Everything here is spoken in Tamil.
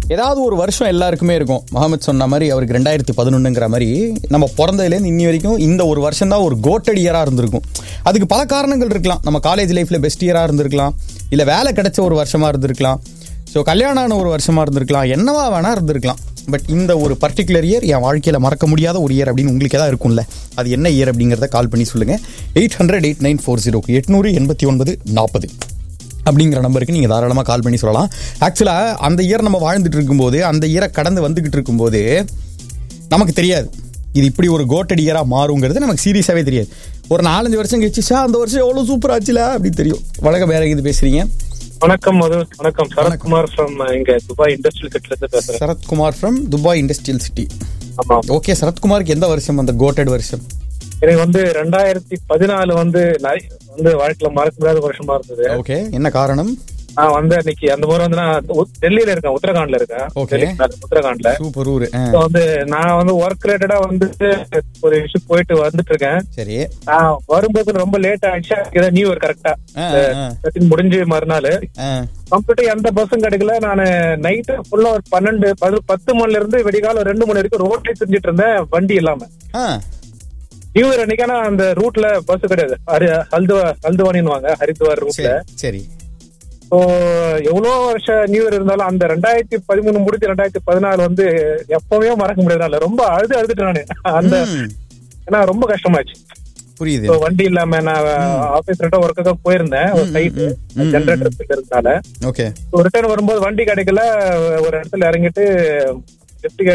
ஏதாவது ஒரு வருஷம் எல்லாருக்குமே இருக்கும் முகமது சொன்ன மாதிரி அவருக்கு ரெண்டாயிரத்தி பதினொன்றுங்கிற மாதிரி நம்ம பிறந்ததுலேருந்து இன்னி வரைக்கும் இந்த ஒரு வருஷம் தான் ஒரு கோட்டட் இயராக இருந்திருக்கும் அதுக்கு பல காரணங்கள் இருக்கலாம் நம்ம காலேஜ் லைஃப்பில் பெஸ்ட் இயராக இருந்திருக்கலாம் இல்லை வேலை கிடைச்ச ஒரு வருஷமாக இருந்திருக்கலாம் ஸோ கல்யாணம் ஆன ஒரு வருஷமாக இருந்திருக்கலாம் என்னவா வேணா இருந்திருக்கலாம் பட் இந்த ஒரு பர்டிகுலர் இயர் என் வாழ்க்கையில் மறக்க முடியாத ஒரு இயர் அப்படின்னு உங்களுக்கு ஏதாவது இருக்கும்ல அது என்ன இயர் அப்படிங்கிறத கால் பண்ணி சொல்லுங்கள் eight hundred eight nine four zero எட்நூறு எண்பத்தி ஒன்பது நாற்பது அப்படிங்கிற நம்பருக்கு நீங்கள் தாராளமாக கால் பண்ணி சொல்லலாம் ஆக்சுவலாக அந்த இயர் நம்ம வாழ்ந்துட்டு இருக்கும்போது அந்த இயரை கடந்து வந்துகிட்டு இருக்கும்போது நமக்கு தெரியாது இது இப்படி ஒரு கோட்டட் இயராக மாறுங்கிறது நமக்கு சீரியஸாகவே தெரியாது ஒரு நாலஞ்சு வருஷம் கழிச்சுச்சா அந்த வருஷம் எவ்வளோ சூப்பர் ஆச்சுல அப்படின்னு தெரியும் வழக்கம் வேற இது பேசுறீங்க வணக்கம் மது வணக்கம் சரத்குமார் ஃப்ரம் இங்க துபாய் இண்டஸ்ட்ரியல் சிட்டில இருந்து பேசுறேன் Sarathkumar from Dubai industrial city ஆமா ஓகே சரத்குமாருக்கு எந்த வருஷம் அந்த கோட்டட் வருஷம் எனக்கு வந்து ரெண்டாயிரத்தி பதினாலு வந்து நிறைய- வந்து வாழ்க்கையில மறக்க முடியாத வருஷமா இருந்தது ஓகே என்ன காரணம் நான் வந்து அன்னைக்கு அந்த முறை வந்து நான் உ- டெல்லியில இருக்கேன் உத்தரகாண்ட்ல இருக்கேன் Okay. டெல்லி, உத்தரகாண்ட்ல சூப்பர் ஊரு ஆ, So வந்து நான் வந்து ஒர்க் ரிலேட்டடா வந்து ஒரு விஷயம் போயிட்டு வந்துட்டு இருக்கேன் சரி நான் வரும்போது ரொம்ப லேட் ஆயிடுச்சு இதான் நியூ இயர் கரெக்டா ஆ, ஆ, முடிஞ்சு மறுநாள் ஆ. கம்ப்ளீட்டா எந்த பஸ்ஸும் கிடைக்கல நான் நைட்டு ஃபுல்லா ஒரு பன்னெண்டு பது பத்து மணில இருந்து விடிகாலம் ரெண்டு மணி வரைக்கும் ரோட்லயே செஞ்சுட்டு இருந்தேன் வண்டி இல்லாம ஆ, நியூ இயர் அன்னைக்கான அந்த ரூட்ல பஸ் கிடையாது ஹரி ஹல்துவா ஹல்துவானின்னுவாங்க ஹரித்வார் ரூட்ல சரி சரி ஸோ எவ்வளோ வருஷம் நியூ இயர் இருந்தாலும் அந்த ரெண்டாயிரத்தி பதிமூணு முடிஞ்சு ரெண்டாயிரத்தி பதினாலு வந்து எப்பவுமே மறக்க முடியாதுனால ரொம்ப அழுது அழுதுட்டு நானு அந்த ம், ஏன்னா ரொம்ப கஷ்டமாச்சு புரியுது ஸோ வண்டி இல்லாம நான் ஆபீஸ் ரெட்டா ஒர்க்குக்காக போயிருந்தேன் ஒரு சைட் ஜென்ரேட்டர் இருந்தனால ஓகே ரிட்டர்ன் வரும்போது வண்டி கிடைக்கல ஒரு இடத்துல இறங்கிட்டு லிஃப்ட்